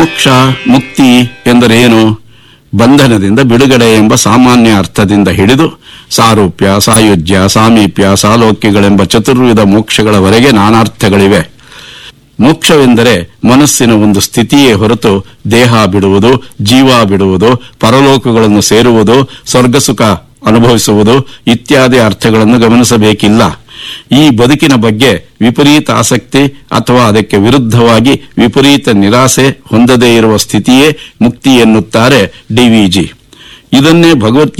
ಮೋಕ್ಷ ಮುಕ್ತಿ ಎಂದರೇನು ಬಂಧನದಿಂದ ಬಿಡುಗಡೆ ಎಂಬ ಸಾಮಾನ್ಯ ಅರ್ಥದಿಂದ ಹಿಡಿದು ಸಾರೂಪ್ಯ ಸಾಯುಜ್ಯ ಸಾಮೀಪ್ಯ ಸಾಲೋಕ್ಯಗಳೆಂಬ ಚತುರ್ವಿಧ ಮೋಕ್ಷಗಳವರೆಗೆ ನಾನಾರ್ಥಗಳಿವೆ ಮೋಕ್ಷವೆಂದರೆ ಮನಸ್ಸಿನ ಒಂದು ಸ್ಥಿತಿಯೇ ಹೊರತು ದೇಹ ಬಿಡುವುದು ಜೀವ ಬಿಡುವುದು ಪರಲೋಕಗಳನ್ನು ಸೇರುವುದು ಸ್ವರ್ಗಸುಖ ಅನುಭವಿಸುವುದು ಇತ್ಯಾದಿ ಅರ್ಥಗಳನ್ನು ಗಮನಿಸಬೇಕಿಲ್ಲ ಈ ಬದುಕಿನ ಬಗ್ಗೆ ವಿಪರೀತ ಆಸಕ್ತಿ ಅಥವಾ ಅದಕ್ಕೆ ವಿರುದ್ಧವಾಗಿ ವಿಪರೀತ ನಿರಾಸೆ ಹೊಂದದೇ ಇರುವ ಸ್ಥಿತಿಯೇ ಮುಕ್ತಿ ಎನ್ನುತ್ತಾರೆ ಡಿವಿಜಿ ಇದನ್ನೇ ಭಗವದ್ಗೀತೆ